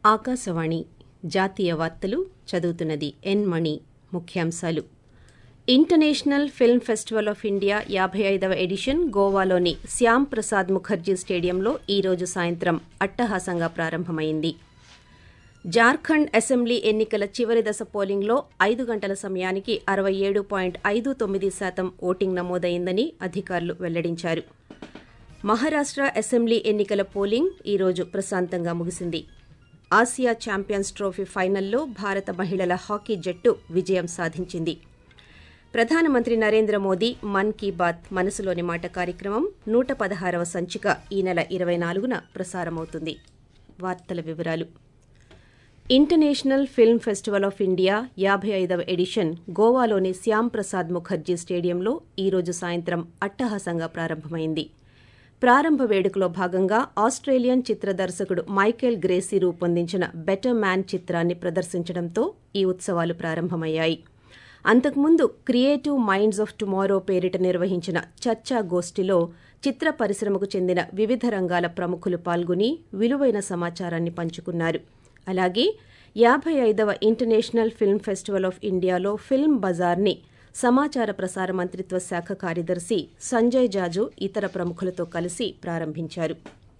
ఆకాశవాణి జాతీయ వార్తలు చదువుతున్నది ఎన్ మణి ముఖ్యాంశాలు international film festival of India యాభై ఐదవ ఎడిషన్ గోవాలోని శ్యామ్ ప్రసాద్ ముఖర్జీ స్టేడియంలో ఈ రోజు సాయంత్రం అట్టహాసంగా ప్రారంభమైంది జార్ఖండ్ అసెంబ్లీ ఎన్నికల చివరి దశ పోలింగ్లో ఐదు గంటల సమయానికి అరవై ఏడు పాయింట్ ఐదు తొమ్మిది శాతం ఓటింగ్ నమోదైందని అధికారులు వెల్లడించారు మహారాష్ట అసెంబ్లీ ఎన్నికల పోలింగ్ ఈ రోజు ప్రశాంతంగా ముగిసింది ఆసియా ఛాంపియన్స్ ట్రోఫీ ఫైనల్లో భారత మహిళల హాకీ జట్టు విజయం సాధించింది ప్రధానమంత్రి నరేంద్ర మోదీ మన్ కీ బాత్ మనసులోని మాట కార్యక్రమం నూట పదహారవ సంచిక ఈ నెల ఇరవై నాలుగున ప్రసారమవుతుంది వార్తల వివరాలు international film festival of India యాభై ఐదవ ఎడిషన్ గోవాలోని శ్యామ్ ప్రసాద్ ముఖర్జీ స్టేడియంలో ఈ రోజు సాయంత్రం అట్టహాసంగా ప్రారంభమైంది ప్రారంభ వేడుకలో భాగంగా ఆస్ట్రేలియన్ చిత్ర దర్శకుడు మైకేల్ గ్రేసీ రూపొందించిన బెటర్ మ్యాన్ చిత్రాన్ని ప్రదర్శించడంతో ఈ ఉత్సవాలు ప్రారంభమయ్యాయి అంతకుముందు క్రియేటివ్ మైండ్స్ ఆఫ్ టుమారో పేరిట నిర్వహించిన చర్చా గోష్ఠిలో చిత్ర పరిశ్రమకు చెందిన వివిధ రంగాల ప్రముఖులు పాల్గొని విలువైన సమాచారాన్ని పంచుకున్నారు అలాగే యాభై ఐదవ ఇంటర్నేషనల్ ఫిల్మ్ ఫెస్టివల్ ఆఫ్ ఇండియాలో ఫిల్మ్ బజార్ని సమాచార ప్రసార మంత్రిత్వ శాఖ కార్యదర్శి సంజయ్ జాజు ఇతర ప్రముఖులతో కలిసి ప్రారంభించారు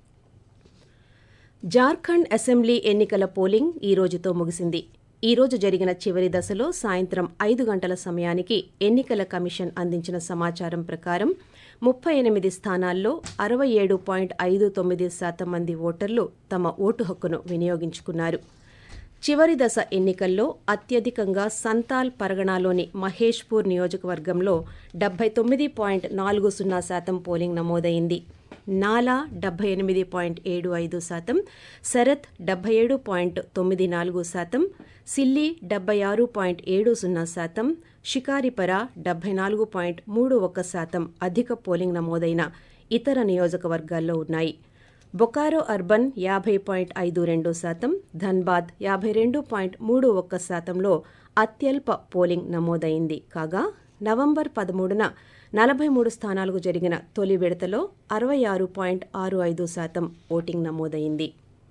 జార్ఖండ్ అసెంబ్లీ ఎన్నికల పోలింగ్ ఈ రోజుతో ముగిసింది ఈ రోజు జరిగిన చివరి దశలో సాయంత్రం ఐదు గంటల సమయానికి ఎన్నికల కమిషన్ అందించిన సమాచారం ప్రకారం ముప్పై ఎనిమిది స్థానాల్లో అరవై ఏడు పాయింట్ ఐదు తొమ్మిది శాతం మంది ఓటర్లు తమ ఓటు హక్కును వినియోగించుకున్నారు చివరి దశ ఎన్నికల్లో అత్యధికంగా సంతాల్ పరగణాలోని మహేష్పూర్ నియోజకవర్గంలో డెబ్బై తొమ్మిది పాయింట్ నాలుగు సున్నా శాతం పోలింగ్ నమోదైంది నాలా డెబ్బై ఎనిమిది పాయింట్ ఏడు ఐదు శాతం శరత్ డెబ్బై ఏడు పాయింట్ తొమ్మిది నాలుగు శాతం సిల్లి డెబ్బై ఆరు పాయింట్ ఏడు సున్నా శాతం షికారిపర డెబ్బై నాలుగు పాయింట్ మూడు ఒక్క శాతం అధిక పోలింగ్ నమోదైన ఇతర నియోజకవర్గాల్లో ఉన్నాయి బొకారో అర్బన్ యాభై పాయింట్ ఐదు రెండు శాతం ధన్బాద్ యాభై రెండు పాయింట్ మూడు ఒక్క శాతంలో అత్యల్ప పోలింగ్ నమోదైంది కాగా నవంబర్ పదమూడున నలభై మూడు స్థానాలకు జరిగిన తొలి విడతలో అరవై ఆరు పాయింట్ ఆరు ఐదు శాతం ఓటింగ్ నమోదైంది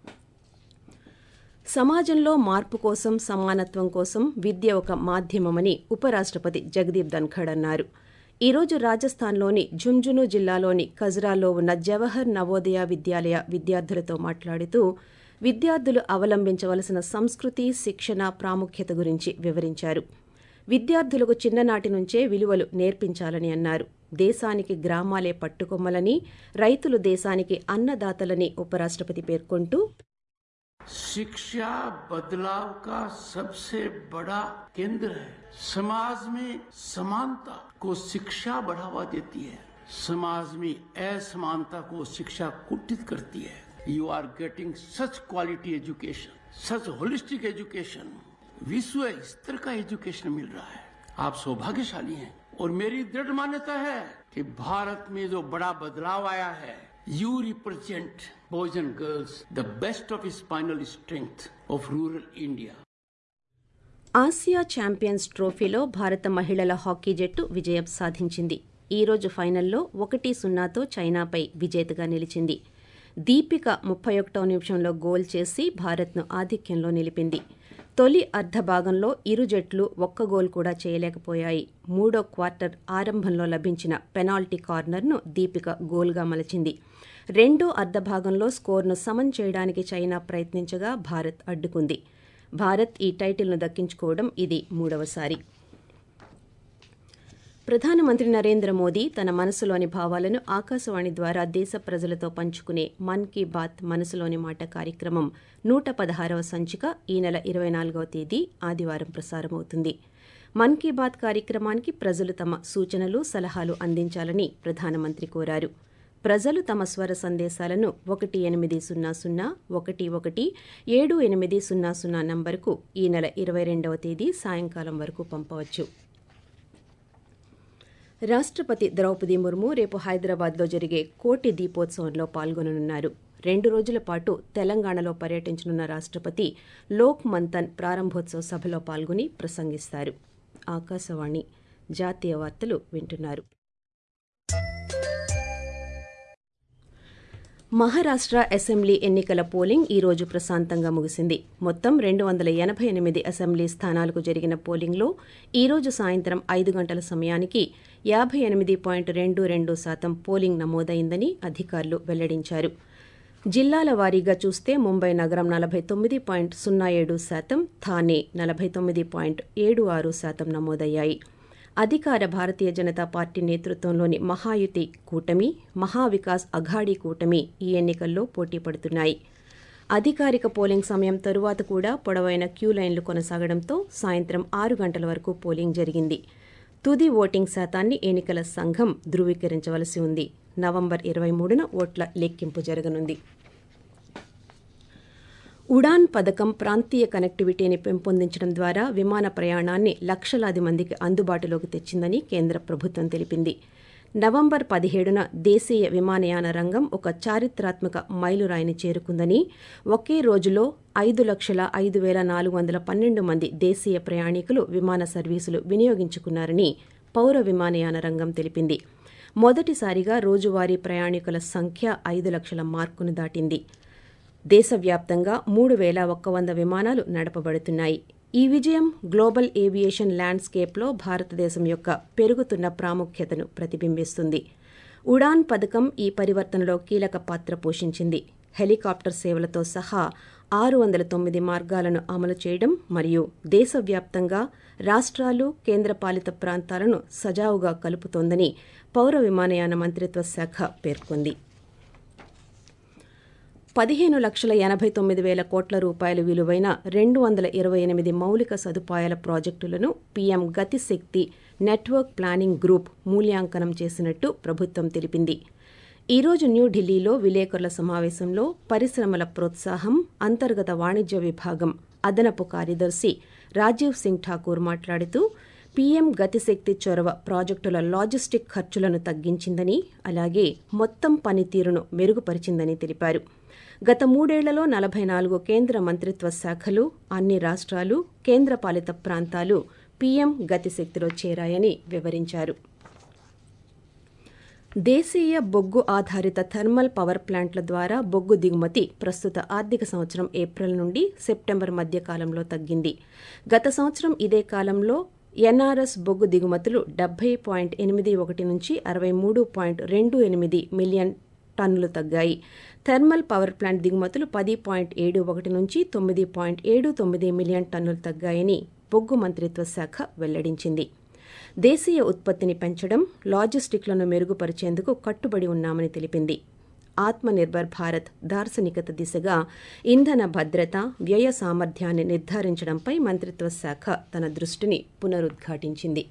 సమాజంలో మార్పు కోసం సమానత్వం కోసం విద్య ఒక మాధ్యమమని ఉపరాష్టపతి జగదీప్ ధన్ఖడ్ అన్నారు ఈ రోజు రాజస్థాన్లోని ఝుంఝును జిల్లాలోని కజ్రాలో ఉన్న జవహర్ నవోదయ విద్యాలయ విద్యార్థులతో మాట్లాడుతూ విద్యార్థులు అవలంబించవలసిన సంస్కృతి శిక్షణ ప్రాముఖ్యత గురించి వివరించారు విద్యార్థులకు చిన్ననాటి నుంచే విలువలు నేర్పించాలని అన్నారు దేశానికి గ్రామాలే పట్టుకొమ్మలని రైతులు దేశానికి అన్నదాతలని ఉపరాష్టపతి పేర్కొంటూ शिक्षा बदलाव का सबसे बड़ा केंद्र है समाज में समानता को शिक्षा बढ़ावा देती है समाज में असमानता को शिक्षा कुटित करती है you are getting such quality education such holistic education विश्व स्तर का एजुकेशन मिल रहा है आप सौभाग्यशाली हैं और मेरी दृढ़ मान्यता है कि भारत में जो बड़ा बदलाव आया है You represent boys and girls, the best of spinal strength of rural India. Asia champions ట్రోఫీలో భారత మహిళల హాకీ జట్టు విజయం సాధించింది ఈ రోజు ఫైనల్లో ఒకటి సున్నాతో చైనాపై విజేతగా నిలిచింది దీపిక ముప్పై ఒకటో నిమిషంలో గోల్ చేసి భారత్ను ఆధిక్యంలో నిలిపింది తొలి అర్ధ భాగంలో ఇరు జట్లు ఒక్క గోల్ కూడా చేయలేకపోయాయి మూడో క్వార్టర్ ఆరంభంలో లభించిన పెనాల్టీ కార్నర్ను దీపిక గోల్గా మలచింది రెండో అర్ధ భాగంలో స్కోర్ను సమన్ చేయడానికి చైనా ప్రయత్నించగా భారత్ అడ్డుకుంది భారత్ ఈ టైటిల్ను దక్కించుకోవడం ఇది మూడవసారి ప్రధానమంత్రి నరేంద్ర మోదీ తన మనసులోని భావాలను ఆకాశవాణి ద్వారా దేశ ప్రజలతో పంచుకునే మన్ కీ బాత్ మనసులోని మాట కార్యక్రమం నూట పదహారవ సంచిక ఈ నెల ఇరవై నాలుగవ తేదీ ఆదివారం ప్రసారమవుతుంది మన్ కీ బాత్ కార్యక్రమానికి ప్రజలు తమ సూచనలు సలహాలు అందించాలని ప్రధానమంత్రి కోరారు ప్రజలు తమ స్వర సందేశాలను ఒకటి ఎనిమిది సున్నా సున్నా ఒకటి ఒకటి ఏడు ఎనిమిది సున్నా సున్నా నంబరుకు ఈ నెల ఇరవై రెండవ తేదీ సాయంకాలం వరకు పంపవచ్చు రాష్ట్రపతి ద్రౌపది ముర్ము రేపు హైదరాబాద్లో జరిగే కోటి దీపోత్సవంలో పాల్గొననున్నారు రెండు రోజుల పాటు తెలంగాణలో పర్యటించనున్న రాష్ట్రపతి లోక్ మంతన్ ప్రారంభోత్సవ సభలో పాల్గొని ప్రసంగిస్తారు ఆకాశవాణి జాతీయ వార్తలు వింటున్నారు మహారాష్ట్ర అసెంబ్లీ ఎన్నికల పోలింగ్ ఈ రోజు ప్రశాంతంగా ముగిసింది మొత్తం రెండు వందల ఎనభై ఎనిమిది అసెంబ్లీ స్థానాలకు జరిగిన పోలింగ్లో ఈ రోజు సాయంత్రం ఐదు గంటల సమయానికి యాభై ఎనిమిది పాయింట్ రెండు రెండు శాతం పోలింగ్ నమోదైందని అధికారులు వెల్లడించారు జిల్లాల వారీగా చూస్తే ముంబై నగరం నలభై తొమ్మిది పాయింట్ సున్నా ఏడు శాతం థానే నలభై తొమ్మిది పాయింట్ ఏడు ఆరు శాతం నమోదయ్యాయి అధికార భారతీయ జనతా పార్టీ నేతృత్వంలోని మహాయుతి కూటమి మహావికాస్ అఘాడీ కూటమి ఈ ఎన్నికల్లో పోటీ పడుతున్నాయి అధికారిక పోలింగ్ సమయం తరువాత కూడా పొడవైన క్యూ లైన్లు కొనసాగడంతో సాయంత్రం ఆరు గంటల వరకు పోలింగ్ జరిగింది తుది ఓటింగ్ శాతాన్ని ఎన్నికల సంఘం ధృవీకరించవలసి ఉంది నవంబర్ ఇరవై మూడున ఓట్ల లెక్కింపు జరగనుంది ఉడాన్ పథకం ప్రాంతీయ కనెక్టివిటీని పెంపొందించడం ద్వారా విమాన ప్రయాణాన్ని లక్షలాది మందికి అందుబాటులోకి తెచ్చిందని కేంద్ర ప్రభుత్వం తెలిపింది నవంబర్ పదిహేడున దేశీయ విమానయాన రంగం ఒక చారిత్రాత్మక మైలురాయిని చేరుకుందని ఒకే రోజులో ఐదు లక్షల ఐదు వేల నాలుగు వందల పన్నెండు మంది దేశీయ ప్రయాణికులు విమాన సర్వీసులు వినియోగించుకున్నారని పౌర విమానయాన రంగం తెలిపింది మొదటిసారిగా రోజువారీ ప్రయాణికుల సంఖ్య ఐదు లక్షల మార్కును దాటింది దేశవ్యాప్తంగా మూడు వేల ఒక్క వంద విమానాలు నడపబడుతున్నాయి ఈ విజయం గ్లోబల్ ఏవియేషన్ ల్యాండ్స్కేప్లో భారతదేశం యొక్క పెరుగుతున్న ప్రాముఖ్యతను ప్రతిబింబిస్తుంది ఉడాన్ పథకం ఈ పరివర్తనలో కీలక పాత్ర పోషించింది హెలికాప్టర్ సేవలతో సహా ఆరు వందల తొమ్మిది మార్గాలను అమలు చేయడం మరియు దేశవ్యాప్తంగా రాష్ట్రాలు కేంద్రపాలిత ప్రాంతాలను సజావుగా కలుపుతోందని పౌర విమానయాన మంత్రిత్వ శాఖ పేర్కొంది పదిహేను లక్షల ఎనభై తొమ్మిది వేల కోట్ల రూపాయల విలువైన రెండు వందల ఇరవై ఎనిమిది మౌలిక సదుపాయాల ప్రాజెక్టులను PM Gatishakti network planning group మూల్యాంకనం చేసినట్టు ప్రభుత్వం తెలిపింది ఈ రోజు న్యూఢిల్లీలో విలేకరుల సమావేశంలో పరిశ్రమల ప్రోత్సాహం అంతర్గత వాణిజ్య విభాగం అదనపు కార్యదర్శి రాజీవ్ సింగ్ ఠాకూర్ మాట్లాడుతూ పీఎం గతిశక్తి చొరవ ప్రాజెక్టుల లాజిస్టిక్ ఖర్చులను తగ్గించిందని అలాగే మొత్తం పనితీరును మెరుగుపరిచిందని తెలిపారు గత మూడేళ్లలో నలభై నాలుగు కేంద్ర మంత్రిత్వ శాఖలు అన్ని రాష్ట్రాలు కేంద్రపాలిత ప్రాంతాలు పీఎం గతిశక్తిలో చేరాయని వివరించారు దేశీయ బొగ్గు ఆధారిత థర్మల్ పవర్ ప్లాంట్ల ద్వారా బొగ్గు దిగుమతి ప్రస్తుత ఆర్థిక సంవత్సరం ఏప్రిల్ నుండి సెప్టెంబర్ మధ్య కాలంలో తగ్గింది గత సంవత్సరం ఇదే కాలంలో ఎన్ఆర్ఎస్ బొగ్గు దిగుమతులు డెబ్బై పాయింట్ ఎనిమిది ఒకటి నుంచి అరవై మూడు పాయింట్ రెండు ఎనిమిది మిలియన్ టన్నులు తగ్గాయి థర్మల్ పవర్ ప్లాంట్ దిగుమతులు పది పాయింట్ ఏడు ఒకటి నుంచి తొమ్మిది పాయింట్ ఏడు తొమ్మిది మిలియన్ టన్నులు తగ్గాయని బొగ్గు మంత్రిత్వ శాఖ వెల్లడించింది దేశీయ ఉత్పత్తిని పెంచడం లాజిస్టిక్లను మెరుగుపరిచేందుకు కట్టుబడి ఉన్నామని తెలిపింది ఆత్మనిర్భర్ భారత్ దార్శనికత దిశగా ఇంధన భద్రత వ్యయ సామర్థ్యాన్ని నిర్ధారించడంపై మంత్రిత్వ శాఖ తన దృష్టిని పునరుద్ఘాటించింది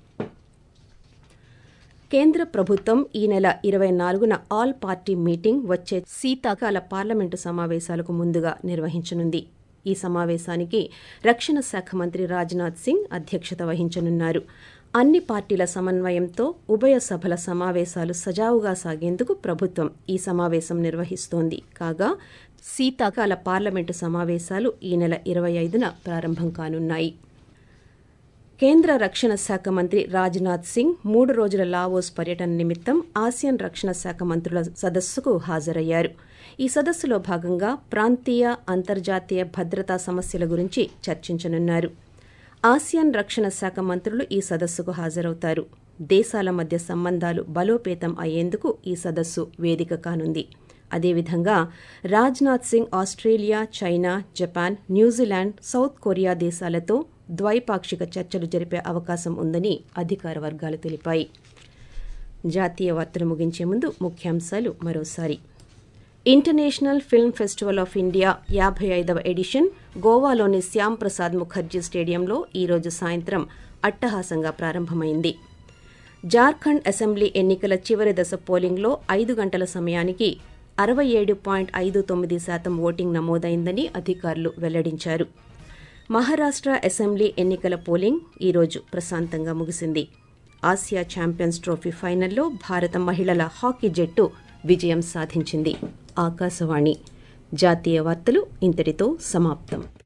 కేంద్ర ప్రభుత్వం ఈ నెల ఇరవై నాలుగున ఆల్ పార్టీ మీటింగ్ వచ్చే శీతాకాల పార్లమెంటు సమావేశాలకు ముందుగా నిర్వహించనుంది ఈ సమావేశానికి రక్షణ శాఖ మంత్రి రాజ్నాథ్ సింగ్ అధ్యక్షత వహించనున్నారు అన్ని పార్టీల సమన్వయంతో ఉభయ సభల సమావేశాలు సజావుగా సాగేందుకు ప్రభుత్వం ఈ సమావేశం నిర్వహిస్తోంది కాగా శీతాకాల పార్లమెంటు సమావేశాలు ఈ నెల ఇరవై ఐదున ప్రారంభం కానున్నాయి కేంద్ర రక్షణ శాఖ మంత్రి రాజ్నాథ్ సింగ్ మూడు రోజుల లావోస్ పర్యటన నిమిత్తం ఆసియన్ రక్షణ శాఖ మంత్రుల సదస్సుకు హాజరయ్యారు ఈ సదస్సులో భాగంగా ప్రాంతీయ అంతర్జాతీయ భద్రతా సమస్యల గురించి చర్చించనున్నారు ఆసియన్ రక్షణ శాఖ మంత్రులు ఈ సదస్సుకు హాజరవుతారు దేశాల మధ్య సంబంధాలు బలోపేతం అయ్యేందుకు ఈ సదస్సు వేదిక కానుంది అదేవిధంగా Rajnath Singh Australia China Japan New Zealand South Korea దేశాలతో ద్వైపాక్షిక చర్చలు జరిపే అవకాశం ఉందని అధికార వర్గాలు తెలిపాయి జాతీయ వార్తలు ముగించే ముందు ముఖ్యాంశాలు మరోసారి international film festival of India యాభై ఐదవ ఎడిషన్ గోవాలోని శ్యామ్ ప్రసాద్ ముఖర్జీ స్టేడియంలో ఈరోజు సాయంత్రం అట్టహాసంగా ప్రారంభమైంది జార్ఖండ్ అసెంబ్లీ ఎన్నికల చివరి దశ పోలింగ్లో ఐదు గంటల సమయానికి అరవై ఏడు పాయింట్ ఐదు తొమ్మిది శాతం ఓటింగ్ నమోదైందని అధికారులు వెల్లడించారు మహారాష్ట్ర అసెంబ్లీ ఎన్నికల పోలింగ్ ఈరోజు ప్రశాంతంగా ముగిసింది ఆసియా ఛాంపియన్స్ ట్రోఫీ ఫైనల్లో భారత మహిళల హాకీ జట్టు విజయం సాధించింది ఆకాశవాణి జాతీయ వార్తలు ఇంతటితో సమాప్తం